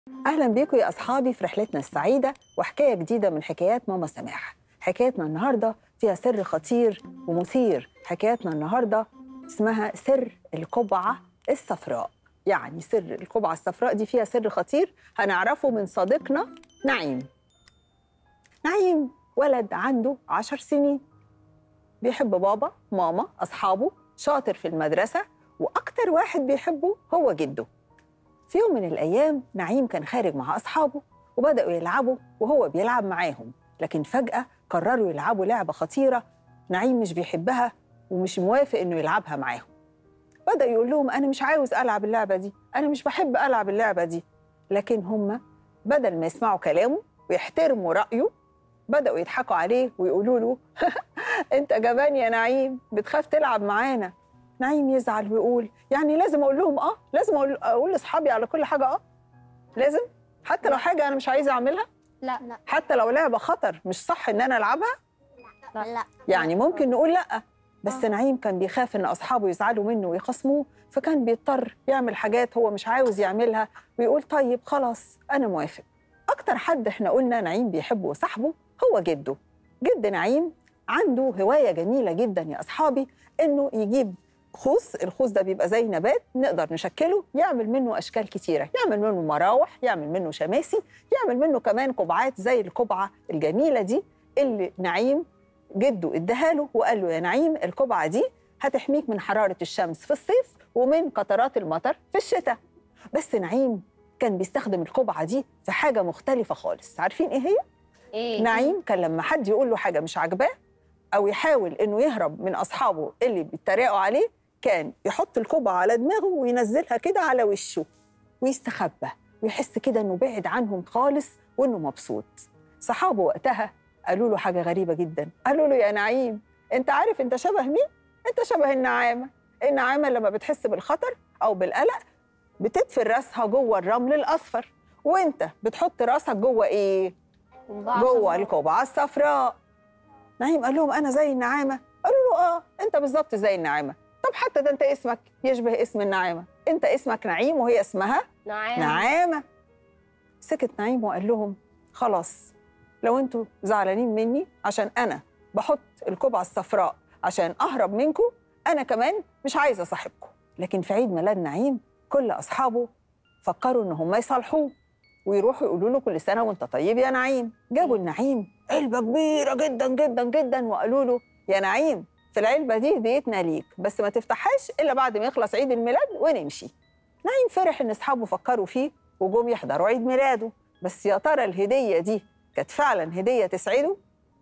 اهلا بيكم يا اصحابي في رحلتنا السعيده وحكايه جديده من حكايات ماما سماح حكايتنا النهارده فيها سر خطير ومثير حكايتنا النهارده اسمها سر القبعه الصفراء يعني سر القبعه الصفراء دي فيها سر خطير هنعرفه من صديقنا نعيم نعيم ولد عنده عشر سنين بيحب بابا ماما أصحابه شاطر في المدرسة وأكتر واحد بيحبه هو جده في يوم من الأيام نعيم كان خارج مع أصحابه وبدأوا يلعبوا وهو بيلعب معاهم لكن فجأة قرروا يلعبوا لعبة خطيرة نعيم مش بيحبها ومش موافق إنه يلعبها معاهم بدأ يقول لهم أنا مش عاوز ألعب اللعبة دي أنا مش بحب ألعب اللعبة دي لكن هم بدل ما يسمعوا كلامه ويحترموا رأيه بدأوا يضحكوا عليه ويقولوا له أنت جبان يا نعيم بتخاف تلعب معانا نعيم يزعل ويقول يعني لازم أقول لهم آه لازم أقول, أقول لأصحابي على كل حاجة آه لازم حتى لو حاجة أنا مش عايزة أعملها لا لا حتى لو لعبة خطر مش صح إن أنا ألعبها لا يعني ممكن نقول لأ بس نعيم كان بيخاف إن أصحابه يزعلوا منه ويخصموه فكان بيضطر يعمل حاجات هو مش عاوز يعملها ويقول طيب خلاص أنا موافق أكتر حد إحنا قلنا نعيم بيحبه وصاحبه هو جده جد نعيم عنده هواية جميلة جدا يا أصحابي إنه يجيب خوص الخوص ده بيبقى زي نبات نقدر نشكله يعمل منه أشكال كتيرة يعمل منه مراوح يعمل منه شماسي يعمل منه كمان قبعات زي القبعة الجميلة دي اللي نعيم جده اداها له وقال له يا نعيم القبعة دي هتحميك من حرارة الشمس في الصيف ومن قطرات المطر في الشتاء بس نعيم كان بيستخدم القبعة دي في حاجة مختلفة خالص عارفين إيه هي؟ ايه نعيم كان لما حد يقول له حاجه مش عاجباه او يحاول انه يهرب من اصحابه اللي بيتريقوا عليه كان يحط القبعه على دماغه وينزلها كده على وشه ويستخبى ويحس كده انه بعد عنهم خالص وانه مبسوط صحابه وقتها قالوا له حاجه غريبه جدا قالوا له يا نعيم انت عارف انت شبه مين انت شبه النعامه النعامه لما بتحس بالخطر او بالقلق بتدفن راسها جوه الرمل الاصفر وانت بتحط راسك جوه ايه جوه القبعه الصفراء نعيم قال لهم انا زي النعامه قالوا له اه انت بالظبط زي النعامه طب حتى ده انت اسمك يشبه اسم النعامه انت اسمك نعيم وهي اسمها نعم نعامه سكت نعيم وقال لهم خلاص لو انتوا زعلانين مني عشان انا بحط القبعه الصفراء عشان اهرب منكم انا كمان مش عايزه اصاحبكم لكن في عيد ميلاد نعيم كل اصحابه فكروا ان هم يصالحوه ويروحوا يقولوا له كل سنه وانت طيب يا نعيم جابوا النعيم علبه كبيره جدا جدا جدا وقالوا له يا نعيم في العلبه دي هديتنا ليك بس ما تفتحهاش الا بعد ما يخلص عيد الميلاد ونمشي نعيم فرح ان اصحابه فكروا فيه وجم يحضروا عيد ميلاده بس يا ترى الهديه دي كانت فعلا هديه تسعده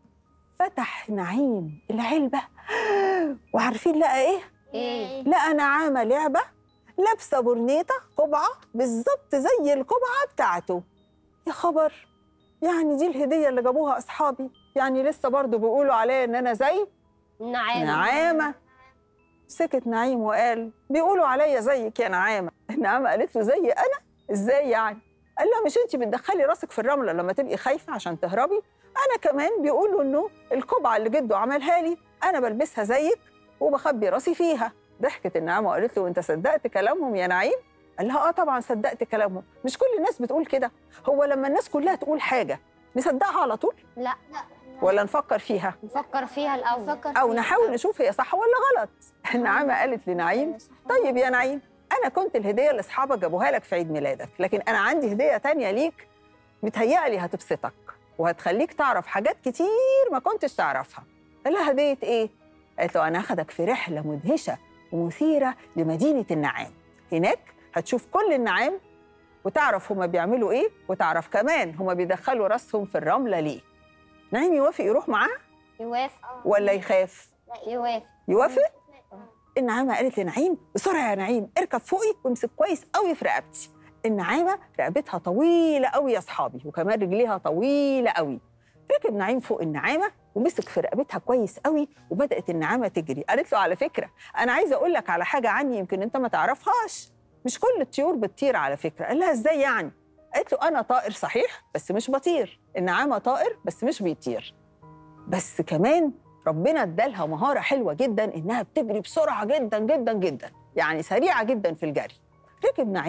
فتح نعيم العلبه وعارفين لقى ايه ايه لقى نعامة لعبة لابسة برنيطة قبعة بالظبط زي القبعة بتاعته يا خبر يعني دي الهدية اللي جابوها أصحابي يعني لسه برضو بيقولوا عليا إن أنا زي نعم نعامة سكت نعيم وقال بيقولوا عليا زيك يا نعامة النعامة قالت له زي أنا إزاي يعني قال لها مش أنت بتدخلي راسك في الرملة لما تبقي خايفة عشان تهربي أنا كمان بيقولوا إنه القبعة اللي جده عملها لي أنا بلبسها زيك وبخبي راسي فيها ضحكت النعامة وقالت له وانت صدقت كلامهم يا نعيم قال لها اه طبعا صدقت كلامهم مش كل الناس بتقول كده هو لما الناس كلها تقول حاجة نصدقها على طول لا ولا نفكر فيها نفكر فيها الاول نفكر او نحاول نشوف هي صح ولا غلط النعامة قالت لنعيم طيب يا نعيم انا كنت الهدية اللي اصحابك جابوها لك في عيد ميلادك لكن انا عندي هدية تانية ليك متهيألي هتبسطك وهتخليك تعرف حاجات كتير ما كنتش تعرفها قال لها هدية ايه قالت له انا هاخدك في رحلة مدهشة ومثيرة لمدينة النعام هناك هتشوف كل النعام وتعرف هما بيعملوا ايه وتعرف كمان هما بيدخلوا راسهم في الرملة ليه نعيم يوافق يروح معاه يوافق ولا يخاف يوافق يوافق النعامة قالت لنعيم بسرعة يا نعيم اركب فوقي وامسك كويس قوي في رقبتي النعامة رقبتها طويلة قوي يا أصحابي وكمان رجليها طويلة قوي ركب نعيم فوق النعامة ومسك في رقبتها كويس قوي وبدأت النعامة تجري قالت له على فكرة أنا عايزة أقول لك على حاجة عني يمكن أنت ما تعرفهاش مش كل الطيور بتطير على فكرة قال لها إزاي يعني قالت له أنا طائر صحيح بس مش بطير النعامة طائر بس مش بيطير بس كمان ربنا ادالها مهارة حلوة جدا إنها بتجري بسرعة جدا جدا جدا يعني سريعة جدا في الجري ركب نعيم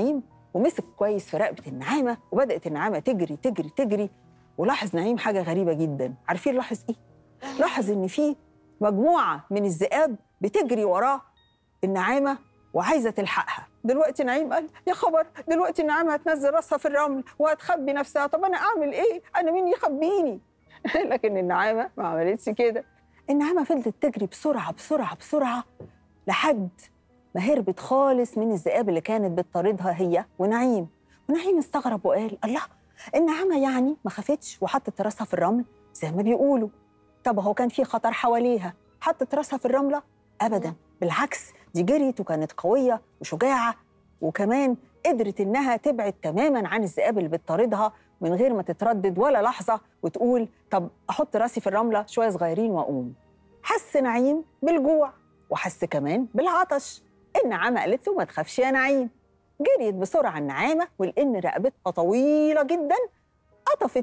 ومسك كويس في رقبه النعامه وبدات النعامه تجري تجري تجري ولاحظ نعيم حاجه غريبه جدا عارفين لاحظ ايه لاحظ ان في مجموعه من الذئاب بتجري وراه النعامه وعايزه تلحقها دلوقتي نعيم قال يا خبر دلوقتي النعامه هتنزل راسها في الرمل وهتخبي نفسها طب انا اعمل ايه انا مين يخبيني لكن النعامه ما عملتش كده النعامه فضلت تجري بسرعه بسرعه بسرعه لحد ما هربت خالص من الذئاب اللي كانت بتطاردها هي ونعيم ونعيم استغرب وقال الله النعامه يعني ما خافتش وحطت راسها في الرمل زي ما بيقولوا طب هو كان في خطر حواليها حطت راسها في الرمله ابدا بالعكس دي جريت وكانت قويه وشجاعه وكمان قدرت انها تبعد تماما عن الذئاب اللي بتطاردها من غير ما تتردد ولا لحظه وتقول طب احط راسي في الرمله شويه صغيرين واقوم حس نعيم بالجوع وحس كمان بالعطش النعامه قالت له ما تخافش يا نعيم جريت بسرعه النعامه ولان رقبتها طويله جدا قطفت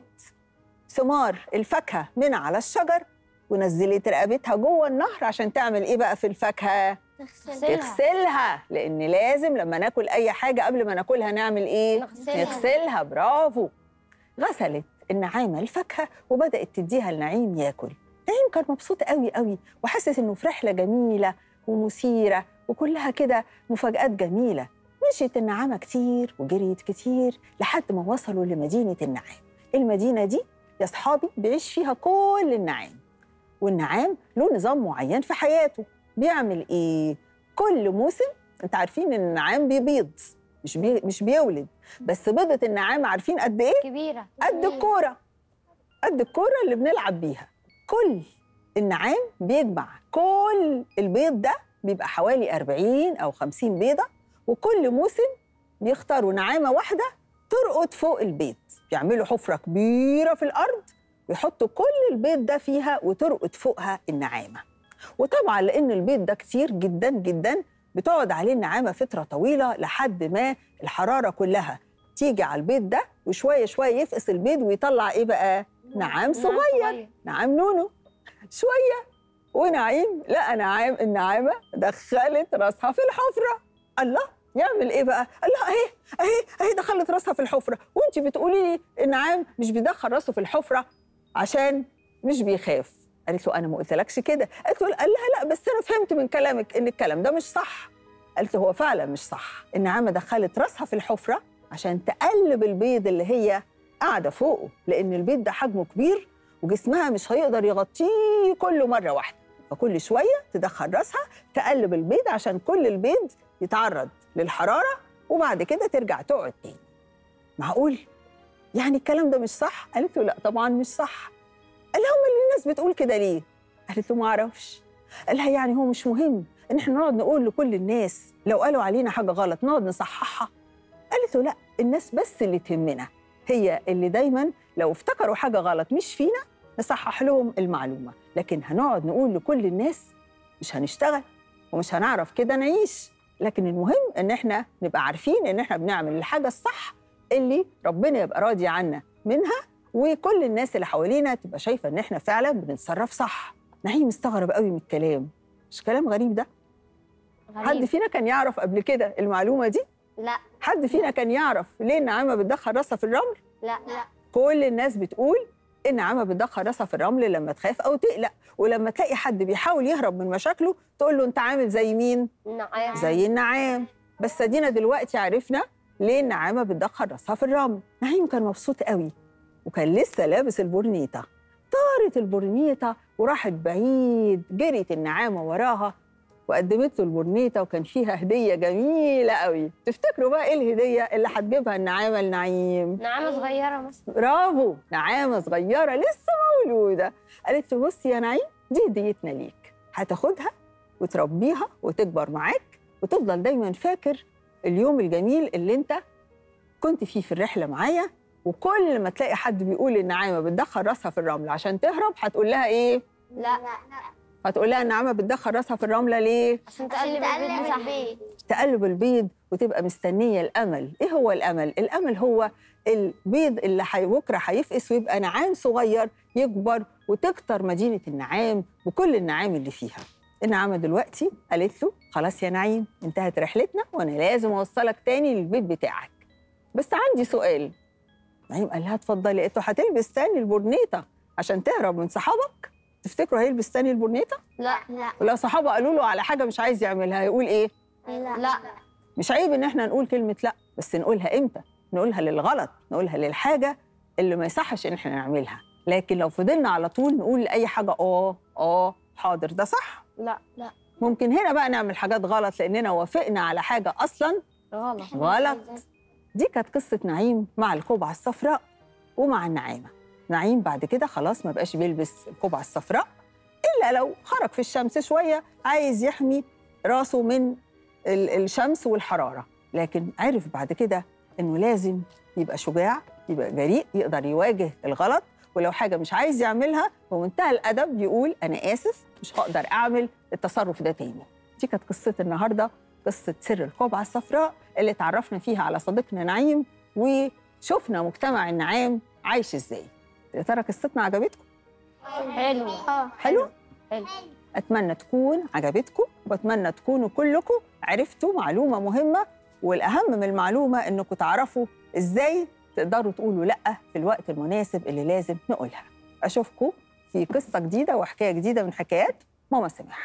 ثمار الفاكهه من على الشجر ونزلت رقبتها جوه النهر عشان تعمل ايه بقى في الفاكهه تغسلها تغسلها لان لازم لما ناكل اي حاجه قبل ما ناكلها نعمل ايه نغسلها. نغسلها برافو غسلت النعامه الفاكهه وبدات تديها لنعيم ياكل نعيم كان مبسوط قوي قوي وحاسس انه في رحله جميله ومثيره وكلها كده مفاجآت جميله مشيت النعامه كتير وجريت كتير لحد ما وصلوا لمدينه النعام المدينه دي يا اصحابي بيعيش فيها كل النعام والنعام له نظام معين في حياته بيعمل ايه كل موسم انت عارفين ان النعام بيبيض مش بي... مش بيولد بس بيضه النعام عارفين قد ايه كبيرة قد الكوره قد الكوره اللي بنلعب بيها كل النعام بيجمع كل البيض ده بيبقى حوالي 40 او 50 بيضه وكل موسم بيختاروا نعامه واحده ترقد فوق البيض بيعملوا حفره كبيره في الارض ويحطوا كل البيض ده فيها وترقد فوقها النعامه وطبعا لان البيض ده كتير جدا جدا بتقعد عليه النعامه فتره طويله لحد ما الحراره كلها تيجي على البيض ده وشويه شويه يفقس البيض ويطلع ايه بقى نعام صغير نعام نونو شويه ونعيم لقى نعام النعامه دخلت راسها في الحفره الله يعمل ايه بقى؟ الله اهي اهي اهي دخلت راسها في الحفره وانت بتقولي لي النعام مش بيدخل راسه في الحفره عشان مش بيخاف قالت له انا ما قلتلكش كده قالت له قال لها لا بس انا فهمت من كلامك ان الكلام ده مش صح قالت له هو فعلا مش صح النعامه دخلت راسها في الحفره عشان تقلب البيض اللي هي قاعده فوقه لان البيض ده حجمه كبير وجسمها مش هيقدر يغطيه كله مره واحده فكل شويه تدخل راسها تقلب البيض عشان كل البيض يتعرض للحراره وبعد كده ترجع تقعد تاني معقول يعني الكلام ده مش صح قالت له لا طبعا مش صح قال لها امال الناس بتقول كده ليه قالت له ما اعرفش قال لها يعني هو مش مهم ان احنا نقعد نقول لكل الناس لو قالوا علينا حاجه غلط نقعد نصححها قالت له لا الناس بس اللي تهمنا هي اللي دايما لو افتكروا حاجه غلط مش فينا نصحح لهم المعلومه لكن هنقعد نقول لكل الناس مش هنشتغل ومش هنعرف كده نعيش لكن المهم ان احنا نبقى عارفين ان احنا بنعمل الحاجه الصح اللي ربنا يبقى راضي عنا منها وكل الناس اللي حوالينا تبقى شايفه ان احنا فعلا بنتصرف صح نعيم استغرب قوي من الكلام مش كلام غريب ده حد غريب. فينا كان يعرف قبل كده المعلومه دي لا حد فينا كان يعرف ليه النعامه بتدخل راسها في الرمل لا لا كل الناس بتقول النعامه بتدخل راسها في الرمل لما تخاف او تقلق ولما تلاقي حد بيحاول يهرب من مشاكله تقول له انت عامل زي مين نعم زي النعام بس ادينا دلوقتي عرفنا ليه النعامه بتدخل راسها في الرمل نعيم كان مبسوط قوي وكان لسه لابس البورنيطه طارت البورنيطه وراحت بعيد جريت النعامه وراها وقدمت له البورنيطه وكان فيها هديه جميله قوي تفتكروا بقى ايه الهديه اللي هتجيبها النعامه لنعيم نعامة صغيرة مثلا برافو نعامه صغيره لسه مولوده قالت له بصي يا نعيم دي هديتنا ليك هتاخدها وتربيها وتكبر معاك وتفضل دايما فاكر اليوم الجميل اللي انت كنت فيه في الرحله معايا وكل ما تلاقي حد بيقول النعامه بتدخل راسها في الرمل عشان تهرب هتقول لها ايه لا هتقول لها النعامه بتدخل راسها في الرمله ليه عشان تقلب البيت بتاعها تقلب البيض وتبقى مستنيه الامل ايه هو الامل الامل هو البيض اللي حي... بكره هيفقس ويبقى نعام صغير يكبر وتكتر مدينه النعام بكل النعام اللي فيها النعامه دلوقتي قالت له خلاص يا نعيم انتهت رحلتنا وانا لازم اوصلك تاني للبيت بتاعك بس عندي سؤال نعيم قال لها اتفضلي قالت له هتلبس تاني البورنيطه عشان تهرب من صحابك تفتكروا هيلبس تاني البورنيطه لا لا ولو صحابه قالوا له على حاجه مش عايز يعملها يقول ايه لا لا مش عيب ان احنا نقول كلمه لا بس نقولها امتى نقولها للغلط نقولها للحاجه اللي ما يصحش ان احنا نعملها لكن لو فضلنا على طول نقول لاي حاجه اه اه حاضر ده صح لا لا ممكن هنا بقى نعمل حاجات غلط لاننا وافقنا على حاجه اصلا غلط غلط. دي كانت قصه نعيم مع القبعه الصفراء ومع النعامه نعيم بعد كده خلاص ما بقاش بيلبس القبعه الصفراء الا لو خرج في الشمس شويه عايز يحمي راسه من ال- الشمس والحراره لكن عرف بعد كده انه لازم يبقى شجاع يبقى جريء يقدر يواجه الغلط ولو حاجه مش عايز يعملها بمنتهى الادب يقول انا اسف مش هقدر اعمل التصرف ده تاني دي كانت قصه النهارده قصه سر القبعه الصفراء اللي اتعرفنا فيها على صديقنا نعيم وشفنا مجتمع النعام عايش ازاي يا ترى قصتنا عجبتكم حلو اه حلو حلو اتمنى تكون عجبتكم واتمنى تكونوا كلكم عرفتوا معلومه مهمه والاهم من المعلومه انكم تعرفوا ازاي تقدروا تقولوا لا في الوقت المناسب اللي لازم نقولها اشوفكم في قصه جديده وحكايه جديده من حكايات ماما سماح